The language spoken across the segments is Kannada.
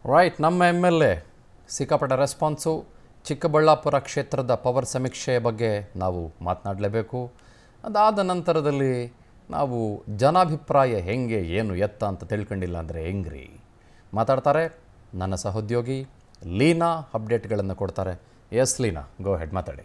ರೈಟ್ ನಮ್ಮ ಎಮ್ ಎಲ್ ಎ ಸಿಕ್ಕಾಪಟ್ಟೆ ರೆಸ್ಪಾನ್ಸು ಚಿಕ್ಕಬಳ್ಳಾಪುರ ಕ್ಷೇತ್ರದ ಪವರ್ ಸಮೀಕ್ಷೆಯ ಬಗ್ಗೆ ನಾವು ಮಾತನಾಡಲೇಬೇಕು ಅದಾದ ನಂತರದಲ್ಲಿ ನಾವು ಜನಾಭಿಪ್ರಾಯ ಹೆಂಗೆ ಏನು ಎತ್ತ ಅಂತ ತಿಳ್ಕೊಂಡಿಲ್ಲ ಅಂದರೆ ಹೆಂಗ್ರಿ ಮಾತಾಡ್ತಾರೆ ನನ್ನ ಸಹೋದ್ಯೋಗಿ ಲೀನಾ ಅಪ್ಡೇಟ್ಗಳನ್ನು ಕೊಡ್ತಾರೆ ಎಸ್ ಲೀನಾ ಗೋ ಹೆಡ್ ಮಾತಾಡಿ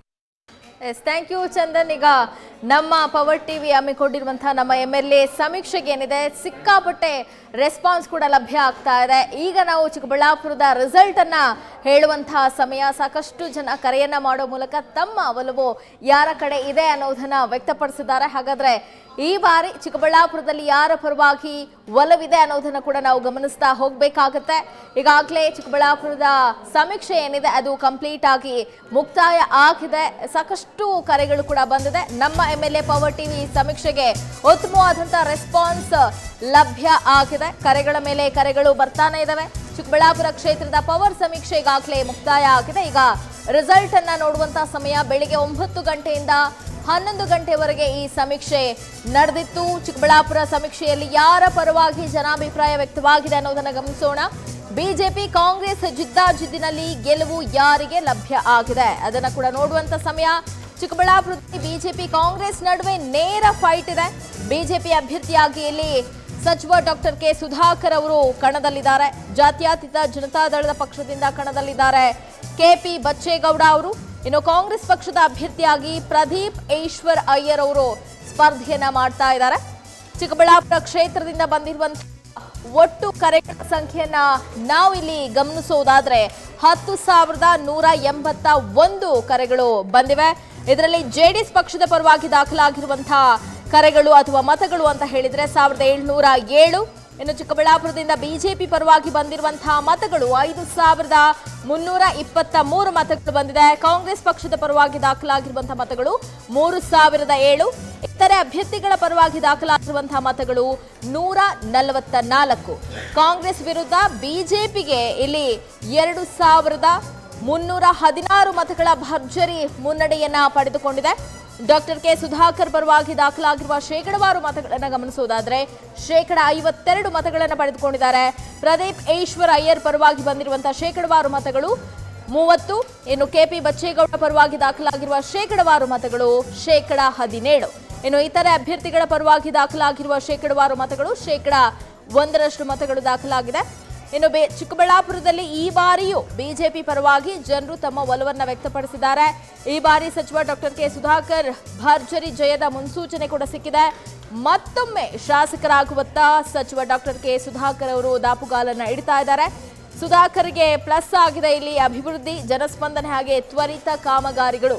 ಎಸ್ ಥ್ಯಾಂಕ್ ಯು ಚಂದನ್ ಈಗ ನಮ್ಮ ಪವರ್ ಟಿವಿ ಹಮ್ಮಿಕೊಂಡಿರುವಂತಹ ನಮ್ಮ ಎಮ್ ಎಲ್ ಎ ಸಮೀಕ್ಷೆಗೆ ಏನಿದೆ ಸಿಕ್ಕಾಪಟ್ಟೆ ರೆಸ್ಪಾನ್ಸ್ ಕೂಡ ಲಭ್ಯ ಆಗ್ತಾ ಇದೆ ಈಗ ನಾವು ಚಿಕ್ಕಬಳ್ಳಾಪುರದ ರಿಸಲ್ಟ್ ಅನ್ನ ಹೇಳುವಂತಹ ಸಮಯ ಸಾಕಷ್ಟು ಜನ ಕರೆಯನ್ನ ಮಾಡೋ ಮೂಲಕ ತಮ್ಮ ಒಲವು ಯಾರ ಕಡೆ ಇದೆ ಅನ್ನೋದನ್ನ ವ್ಯಕ್ತಪಡಿಸಿದ್ದಾರೆ ಹಾಗಾದ್ರೆ ಈ ಬಾರಿ ಚಿಕ್ಕಬಳ್ಳಾಪುರದಲ್ಲಿ ಯಾರ ಪರವಾಗಿ ಒಲವಿದೆ ಅನ್ನೋದನ್ನ ಕೂಡ ನಾವು ಗಮನಿಸ್ತಾ ಹೋಗ್ಬೇಕಾಗತ್ತೆ ಈಗಾಗಲೇ ಚಿಕ್ಕಬಳ್ಳಾಪುರದ ಸಮೀಕ್ಷೆ ಏನಿದೆ ಅದು ಕಂಪ್ಲೀಟ್ ಆಗಿ ಮುಕ್ತಾಯ ಆಗಿದೆ ಸಾಕಷ್ಟು ಕರೆಗಳು ಕೂಡ ಬಂದಿದೆ ನಮ್ಮ M L A power TV ಸಮೀಕ್ಷೆಗೆ ಉತ್ತಮವಾದಂತಹ ರೆಸ್ಪಾನ್ಸ್ ಲಭ್ಯ ಆಗಿದೆ ಕರೆಗಳ ಮೇಲೆ ಕರೆಗಳು ಬರ್ತಾನೆ ಇದಾವೆ ಚಿಕ್ಕಬಳ್ಳಾಪುರ ಕ್ಷೇತ್ರದ ಪವರ್ ಸಮೀಕ್ಷೆ ಈಗಾಗಲೇ ಮುಕ್ತಾಯ ಆಗಿದೆ ಈಗ ರಿಸಲ್ಟ್ ಅನ್ನ ನೋಡುವಂತಹ ಸಮಯ ಬೆಳಿಗ್ಗೆ ಒಂಬತ್ತು ಗಂಟೆಯಿಂದ ಹನ್ನೊಂದು ಗಂಟೆವರೆಗೆ ಈ ಸಮೀಕ್ಷೆ ನಡೆದಿತ್ತು ಚಿಕ್ಕಬಳ್ಳಾಪುರ ಸಮೀಕ್ಷೆಯಲ್ಲಿ ಯಾರ ಪರವಾಗಿ ಜನಾಭಿಪ್ರಾಯ ವ್ಯಕ್ತವಾಗಿದೆ ಅನ್ನೋದನ್ನ ಗಮನಿಸೋಣ ಬಿಜೆಪಿ ಕಾಂಗ್ರೆಸ್ ಜಿದ್ದಾಜಿದ್ದಿನಲ್ಲಿ ಗೆಲುವು ಯಾರಿಗೆ ಲಭ್ಯ ಆಗಿದೆ ಅದನ್ನ ಕೂಡ ನೋಡುವಂತ ಸಮಯ ಚಿಕ್ಕಬಳ್ಳಾಪುರದಲ್ಲಿ ಬಿಜೆಪಿ ಕಾಂಗ್ರೆಸ್ ನಡುವೆ ನೇರ ಫೈಟ್ ಇದೆ ಬಿಜೆಪಿ ಅಭ್ಯರ್ಥಿಯಾಗಿ ಇಲ್ಲಿ ಸಚಿವ ಡಾಕ್ಟರ್ ಕೆ ಸುಧಾಕರ್ ಅವರು ಕಣದಲ್ಲಿದ್ದಾರೆ ಜಾತ್ಯತೀತ ಜನತಾದಳದ ಪಕ್ಷದಿಂದ ಕಣದಲ್ಲಿದ್ದಾರೆ ಕೆಪಿ ಬಚ್ಚೇಗೌಡ ಅವರು ಇನ್ನು ಕಾಂಗ್ರೆಸ್ ಪಕ್ಷದ ಅಭ್ಯರ್ಥಿಯಾಗಿ ಪ್ರದೀಪ್ ಈಶ್ವರ್ ಅಯ್ಯರ್ ಅವರು ಸ್ಪರ್ಧೆಯನ್ನ ಮಾಡ್ತಾ ಇದ್ದಾರೆ ಚಿಕ್ಕಬಳ್ಳಾಪುರ ಕ್ಷೇತ್ರದಿಂದ ಬಂದಿರುವಂತಹ ಒಟ್ಟು ಕರೆಗಳ ಸಂಖ್ಯೆಯನ್ನ ನಾವು ಇಲ್ಲಿ ಗಮನಿಸೋದಾದ್ರೆ ಹತ್ತು ಸಾವಿರದ ನೂರ ಎಂಬತ್ತ ಒಂದು ಕರೆಗಳು ಬಂದಿವೆ ಇದರಲ್ಲಿ ಜೆಡಿಎಸ್ ಪಕ್ಷದ ಪರವಾಗಿ ದಾಖಲಾಗಿರುವಂತಹ ಕರೆಗಳು ಅಥವಾ ಮತಗಳು ಅಂತ ಹೇಳಿದ್ರೆ ಸಾವಿರದ ಏಳ್ನೂರ ಏಳು ಇನ್ನು ಚಿಕ್ಕಬಳ್ಳಾಪುರದಿಂದ ಬಿಜೆಪಿ ಪರವಾಗಿ ಬಂದಿರುವಂತಹ ಮತಗಳು ಐದು ಸಾವಿರದ ಮುನ್ನೂರ ಇಪ್ಪತ್ತ ಮೂರು ಮತಗಳು ಬಂದಿದೆ ಕಾಂಗ್ರೆಸ್ ಪಕ್ಷದ ಪರವಾಗಿ ದಾಖಲಾಗಿರುವಂತಹ ಮತಗಳು ಮೂರು ಸಾವಿರದ ಏಳು ಇತರೆ ಅಭ್ಯರ್ಥಿಗಳ ಪರವಾಗಿ ದಾಖಲಾಗಿರುವಂತಹ ಮತಗಳು ನೂರ ನಲವತ್ತ ನಾಲ್ಕು ಕಾಂಗ್ರೆಸ್ ವಿರುದ್ಧ ಬಿಜೆಪಿಗೆ ಇಲ್ಲಿ ಎರಡು ಸಾವಿರದ ಮುನ್ನೂರ ಹದಿನಾರು ಮತಗಳ ಭರ್ಜರಿ ಮುನ್ನಡೆಯನ್ನ ಪಡೆದುಕೊಂಡಿದೆ ಡಾಕ್ಟರ್ ಕೆ ಸುಧಾಕರ್ ಪರವಾಗಿ ದಾಖಲಾಗಿರುವ ಶೇಕಡವಾರು ಮತಗಳನ್ನು ಗಮನಿಸುವುದಾದ್ರೆ ಶೇಕಡ ಐವತ್ತೆರಡು ಮತಗಳನ್ನು ಪಡೆದುಕೊಂಡಿದ್ದಾರೆ ಪ್ರದೀಪ್ ಈಶ್ವರ್ ಅಯ್ಯರ್ ಪರವಾಗಿ ಬಂದಿರುವಂತಹ ಶೇಕಡವಾರು ಮತಗಳು ಮೂವತ್ತು ಇನ್ನು ಕೆಪಿ ಬಚ್ಚೇಗೌಡ ಪರವಾಗಿ ದಾಖಲಾಗಿರುವ ಶೇಕಡವಾರು ಮತಗಳು ಶೇಕಡ ಹದಿನೇಳು ಇನ್ನು ಇತರೆ ಅಭ್ಯರ್ಥಿಗಳ ಪರವಾಗಿ ದಾಖಲಾಗಿರುವ ಶೇಕಡವಾರು ಮತಗಳು ಶೇಕಡ ಒಂದರಷ್ಟು ಮತಗಳು ದಾಖಲಾಗಿದೆ ಇನ್ನು ಬೆ ಚಿಕ್ಕಬಳ್ಳಾಪುರದಲ್ಲಿ ಈ ಬಾರಿಯೂ ಬಿಜೆಪಿ ಪರವಾಗಿ ಜನರು ತಮ್ಮ ಒಲವನ್ನ ವ್ಯಕ್ತಪಡಿಸಿದ್ದಾರೆ ಈ ಬಾರಿ ಸಚಿವ ಡಾಕ್ಟರ್ ಕೆ ಸುಧಾಕರ್ ಭರ್ಜರಿ ಜಯದ ಮುನ್ಸೂಚನೆ ಕೂಡ ಸಿಕ್ಕಿದೆ ಮತ್ತೊಮ್ಮೆ ಶಾಸಕರಾಗುವತ್ತ ಸಚಿವ ಡಾಕ್ಟರ್ ಕೆ ಸುಧಾಕರ್ ಅವರು ದಾಪುಗಾಲನ್ನ ಇಡ್ತಾ ಇದ್ದಾರೆ ಸುಧಾಕರ್ಗೆ ಪ್ಲಸ್ ಆಗಿದೆ ಇಲ್ಲಿ ಅಭಿವೃದ್ಧಿ ಜನಸ್ಪಂದನೆ ಹಾಗೆ ತ್ವರಿತ ಕಾಮಗಾರಿಗಳು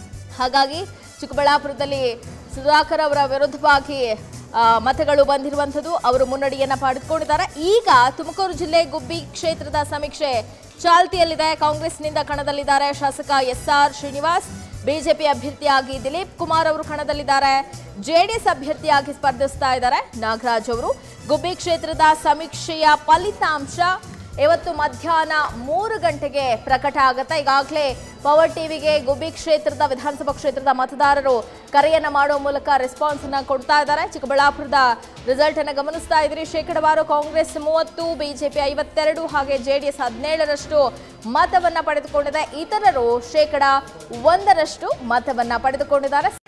ಹಾಗಾಗಿ ಚಿಕ್ಕಬಳ್ಳಾಪುರದಲ್ಲಿ ಸುಧಾಕರ್ ಅವರ ವಿರುದ್ಧವಾಗಿ ಆ, ಮತಗಳು ಬಂದಿರುವಂಥದ್ದು ಅವರು ಮುನ್ನಡೆಯನ್ನ ಪಡೆದುಕೊಂಡಿದ್ದಾರೆ ಈಗ ತುಮಕೂರು ಜಿಲ್ಲೆ ಗುಬ್ಬಿ ಕ್ಷೇತ್ರದ ಸಮೀಕ್ಷೆ ಚಾಲ್ತಿಯಲ್ಲಿದೆ ಕಾಂಗ್ರೆಸ್ನಿಂದ ಕಣದಲ್ಲಿದ್ದಾರೆ ಶಾಸಕ ಎಸ್ ಆರ್ ಶ್ರೀನಿವಾಸ್ ಬಿಜೆಪಿ ಅಭ್ಯರ್ಥಿಯಾಗಿ ದಿಲೀಪ್ ಕುಮಾರ್ ಅವರು ಕಣದಲ್ಲಿದ್ದಾರೆ ಜೆಡಿಎಸ್ ಅಭ್ಯರ್ಥಿಯಾಗಿ ಸ್ಪರ್ಧಿಸ್ತಾ ಇದ್ದಾರೆ ನಾಗರಾಜ್ ಅವರು ಗುಬ್ಬಿ ಕ್ಷೇತ್ರದ ಸಮೀಕ್ಷೆಯ ಫಲಿತಾಂಶ ಇವತ್ತು ಮಧ್ಯಾಹ್ನ ಮೂರು ಗಂಟೆಗೆ ಪ್ರಕಟ ಆಗುತ್ತೆ ಈಗಾಗಲೇ ಪವರ್ ಟಿವಿಗೆ ಗುಬ್ಬಿ ಕ್ಷೇತ್ರದ ವಿಧಾನಸಭಾ ಕ್ಷೇತ್ರದ ಮತದಾರರು ಕರೆಯನ್ನ ಮಾಡುವ ಮೂಲಕ ರೆಸ್ಪಾನ್ಸ್ ಅನ್ನ ಕೊಡ್ತಾ ಇದ್ದಾರೆ ಚಿಕ್ಕಬಳ್ಳಾಪುರದ ರಿಸಲ್ಟ್ ಅನ್ನ ಗಮನಿಸ್ತಾ ಇದ್ರಿ ಶೇಕಡವಾರು ಕಾಂಗ್ರೆಸ್ ಮೂವತ್ತು ಬಿಜೆಪಿ ಐವತ್ತೆರಡು ಹಾಗೆ ಜೆಡಿಎಸ್ ಹದಿನೇಳರಷ್ಟು ಮತವನ್ನ ಪಡೆದುಕೊಂಡಿದೆ ಇತರರು ಶೇಕಡ ಒಂದರಷ್ಟು ಮತವನ್ನ ಪಡೆದುಕೊಂಡಿದ್ದಾರೆ